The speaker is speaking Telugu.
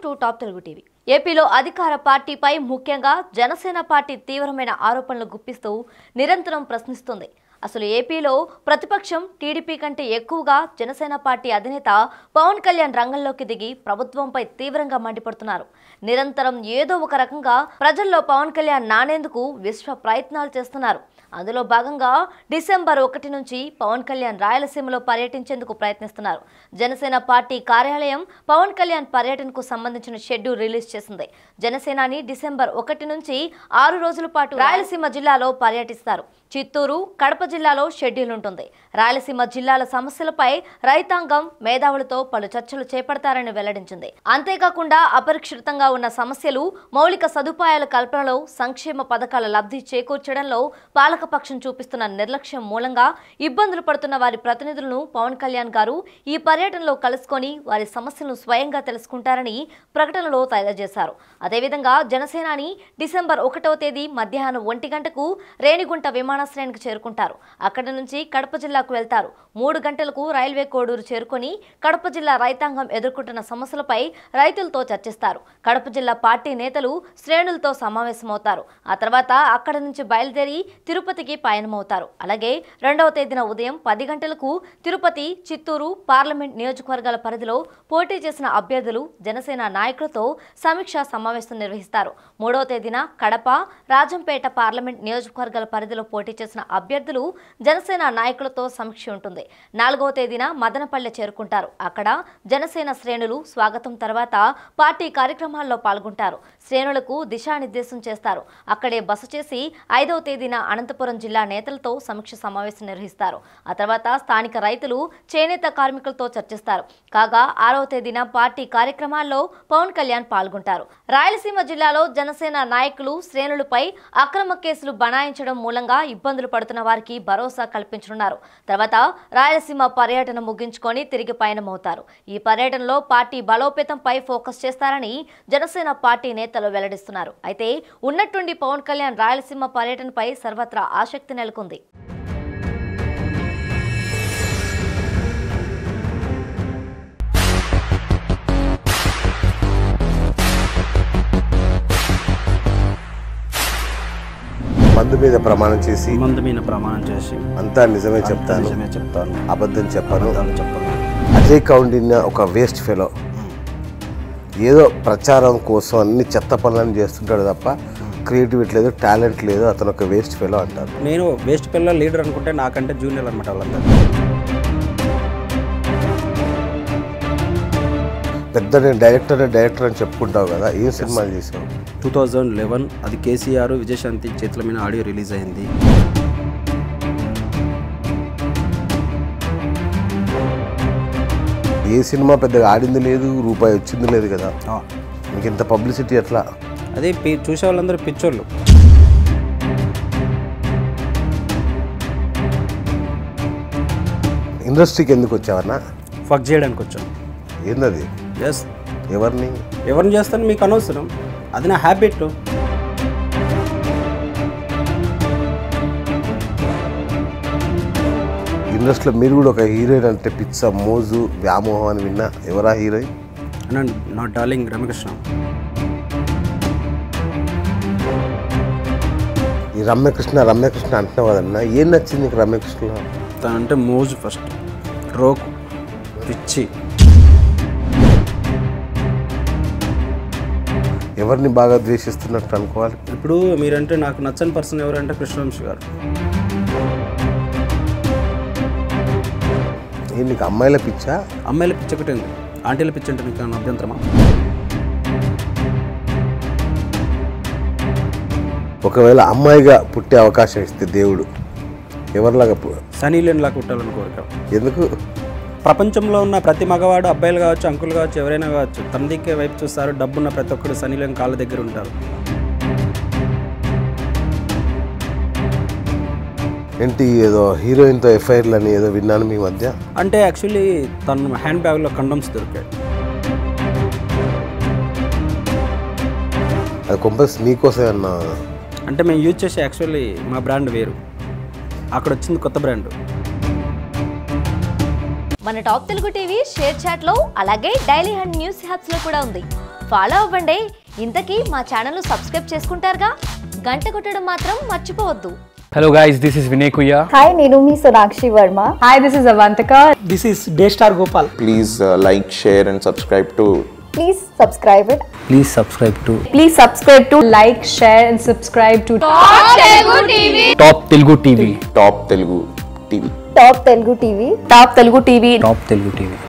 టు టాప్ తెలుగు టీవీ ఏపీలో అధికార పార్టీపై ముఖ్యంగా జనసేన పార్టీ తీవ్రమైన ఆరోపణలు గుప్పిస్తూ నిరంతరం ప్రశ్నిస్తుంది అసలు ఏపీలో ప్రతిపక్షం టీడీపీ కంటే ఎక్కువగా జనసేన పార్టీ అధినేత పవన్ కళ్యాణ్ రంగంలోకి దిగి ప్రభుత్వంపై తీవ్రంగా మండిపడుతున్నారు నిరంతరం ఏదో ఒక రకంగా ప్రజల్లో పవన్ కళ్యాణ్ నానేందుకు విశ్వ ప్రయత్నాలు చేస్తున్నారు అందులో భాగంగా డిసెంబర్ ఒకటి నుంచి పవన్ కళ్యాణ్ రాయలసీమలో పర్యటించేందుకు ప్రయత్నిస్తున్నారు జనసేన పార్టీ కార్యాలయం పవన్ కళ్యాణ్ పర్యటనకు సంబంధించిన షెడ్యూల్ రిలీజ్ చేసింది జనసేనాని డిసెంబర్ ఒకటి నుంచి ఆరు రోజుల పాటు రాయలసీమ జిల్లాలో పర్యటిస్తారు చిత్తూరు కడప జిల్లాలో షెడ్యూల్ ఉంటుంది రాయలసీమ జిల్లాల సమస్యలపై రైతాంగం మేధావులతో పలు చర్చలు చేపడతారని వెల్లడించింది అంతేకాకుండా అపరిష్కృతంగా ఉన్న సమస్యలు మౌలిక సదుపాయాల కల్పనలో సంక్షేమ పథకాల లబ్ధి చేకూర్చడంలో పాలకపక్షం చూపిస్తున్న నిర్లక్ష్యం మూలంగా ఇబ్బందులు పడుతున్న వారి ప్రతినిధులను పవన్ కళ్యాణ్ గారు ఈ పర్యటనలో కలుసుకొని వారి సమస్యలను స్వయంగా తెలుసుకుంటారని ప్రకటనలో తెలియజేశారు అదేవిధంగా జనసేనాని డిసెంబర్ ఒకటవ తేదీ మధ్యాహ్నం ఒంటి గంటకు రేణిగుంట విమానాశ్రయానికి చేరుకుంటారు అక్కడి నుంచి కడప జిల్లాకు వెళ్తారు మూడు గంటలకు రైల్వే కోడూరు చేరుకొని కడప జిల్లా రైతాంగం ఎదుర్కొంటున్న సమస్యలపై రైతులతో చర్చిస్తారు కడప జిల్లా పార్టీ నేతలు శ్రేణులతో సమావేశమవుతారు ఆ తర్వాత అక్కడ నుంచి బయలుదేరి తిరుపతికి పయనమవుతారు అలాగే రెండవ తేదీన ఉదయం పది గంటలకు తిరుపతి చిత్తూరు పార్లమెంట్ నియోజకవర్గాల పరిధిలో పోటీ చేసిన అభ్యర్థులు జనసేన నాయకులతో సమీక్షా సమావేశం నిర్వహిస్తారు మూడవ తేదీన కడప రాజంపేట పార్లమెంట్ నియోజకవర్గాల పరిధిలో పోటీ చేసిన అభ్యర్థులు జనసేన నాయకులతో సమీక్ష ఉంటుంది నాలుగవ తేదీన మదనపల్లె చేరుకుంటారు అక్కడ జనసేన శ్రేణులు స్వాగతం తర్వాత పార్టీ కార్యక్రమాల్లో పాల్గొంటారు శ్రేణులకు దిశానిర్దేశం చేస్తారు అక్కడే బస చేసి ఐదవ తేదీన అనంతపురం జిల్లా నేతలతో సమీక్ష సమావేశం నిర్వహిస్తారు ఆ తర్వాత స్థానిక రైతులు చేనేత కార్మికులతో చర్చిస్తారు కాగా ఆరవ తేదీన పార్టీ కార్యక్రమాల్లో పవన్ కళ్యాణ్ పాల్గొంటారు రాయలసీమ జిల్లాలో జనసేన నాయకులు శ్రేణులపై అక్రమ కేసులు బనాయించడం మూలంగా ఇబ్బందులు పడుతున్న వారికి భరోసా కల్పించనున్నారు తర్వాత రాయలసీమ పర్యటన ముగించుకొని తిరిగి పయనమవుతారు ఈ పర్యటనలో పార్టీ బలోపేతంపై ఫోకస్ చేస్తారని జనసేన పార్టీ నేతలు వెల్లడిస్తున్నారు అయితే ఉన్నట్టుండి పవన్ కళ్యాణ్ రాయలసీమ పర్యటనపై సర్వత్రా ఆసక్తి నెలకొంది మందు మీద ప్రమాణం చేసి మందు మీద ప్రమాణం చేసి అంతా నిజమే చెప్తాను నిజమే చెప్తాను అబద్ధం చెప్పను అబద్ధాలు చెప్పను అజయ్ కౌండిన్య ఒక వేస్ట్ ఫెలో ఏదో ప్రచారం కోసం అన్ని చెత్త పనులను చేస్తుంటాడు తప్ప క్రియేటివిటీ లేదు టాలెంట్ లేదు అతను ఒక వేస్ట్ ఫెలో అంటారు నేను వేస్ట్ పిల్లల లీడర్ అనుకుంటే నాకంటే జూనియర్ అనమాట వాళ్ళందరూ పెద్ద నేను డైరెక్టర్ డైరెక్టర్ అని చెప్పుకుంటావు కదా ఏం సినిమాలు చేసావు టూ థౌజండ్ లెవెన్ అది కేసీఆర్ విజయశాంతి చేతుల మీద ఆడియో రిలీజ్ అయింది ఏ సినిమా పెద్దగా ఆడింది లేదు రూపాయి వచ్చింది లేదు కదా ఆ, మీకు ఇంత పబ్లిసిటీ ఎట్లా అదే పి- చూసే వాళ్ళందరూ పిచ్చోళ్ళు ఇండస్ట్రీకి ఎందుకు వచ్చావన్నా ఫక్ చేయడానికి వచ్చాను ఏందది ఎస్ ఎవరిని ఎవరిని చేస్తాను మీకు అనవసరం అది నా హ్యాబిట్ ఇండస్ట్రీలో మీరు కూడా ఒక హీరోయిన్ అంటే పిచ్చ మోజు వ్యామోహం అని విన్నా ఎవరా హీరోయిన్ అన్న నా డార్లింగ్ రమకృష్ణ ఈ రమ్యకృష్ణ రమ్యకృష్ణ అంటున్నావు కదన్నా ఏం నచ్చింది నీకు రమ్యకృష్ణలో తనంటే మోజు ఫస్ట్ రోకు పిచ్చి ఎవరిని బాగా ద్వేషిస్తున్నట్టు అనుకోవాలి ఇప్పుడు మీరంటే నాకు నచ్చని పర్సన్ ఎవరంటే కృష్ణవంశీ గారు ఏ నీకు అమ్మాయిల పిచ్చా అమ్మాయిల పిచ్చి ఒకటి ఉంది ఆంటీల పిచ్చి అంటే మీకు ఏమైనా అభ్యంతరమా ఒకవేళ అమ్మాయిగా పుట్టే అవకాశం ఇస్తే దేవుడు ఎవరిలాగా పు- సనీ లేని లాగా కుట్టాలని కోరిక ఎందుకు ప్రపంచంలో ఉన్న ప్రతి మగవాడు అబ్బాయిలు కావచ్చు అంకులు కావచ్చు ఎవరైనా కావచ్చు తన దిక్కే వైపు చూస్తారు డబ్బున్న ప్రతి ఒక్కరు సనీ లేని కాళ్ళ దగ్గర ఉంటారు ఏంటి ఏదో హీరోయిన్తో ఎఫ్ఐఆర్లు అని ఏదో విన్నాను మీ మధ్య అంటే యాక్చువల్లీ తన హ్యాండ్ బ్యాగ్లో కండమ్స్ దొరికాయి అది కొంపస్ నీకోసమే అన్నా అంటే మేము యూజ్ చేసే యాక్చువల్లీ మా బ్రాండ్ వేరు అక్కడ వచ్చింది కొత్త బ్రాండ్ మన top Telugu TV ShareChat లో అలాగే డైలీ హండ్ న్యూస్ హ్యాప్స్ లో కూడా ఉంది ఫాలో అవ్వండి ఇంతకీ మా ఛానల్ సబ్స్క్రైబ్ చేసుకుంటారుగా గంట కొట్టడం మాత్రం మర్చిపోవద్దు Hello guys, this is Vinay Kuya. Hi నేను మీ Sonakshi Varma Hi, this is Avantika. This is day star Gopal please uh, like, share, and subscribe to please subscribe it Please subscribe to Please subscribe to like, share, and subscribe to Top Telugu TV. Top Telugu TV. Top Telugu TV Top Telugu TV. Top Telugu TV.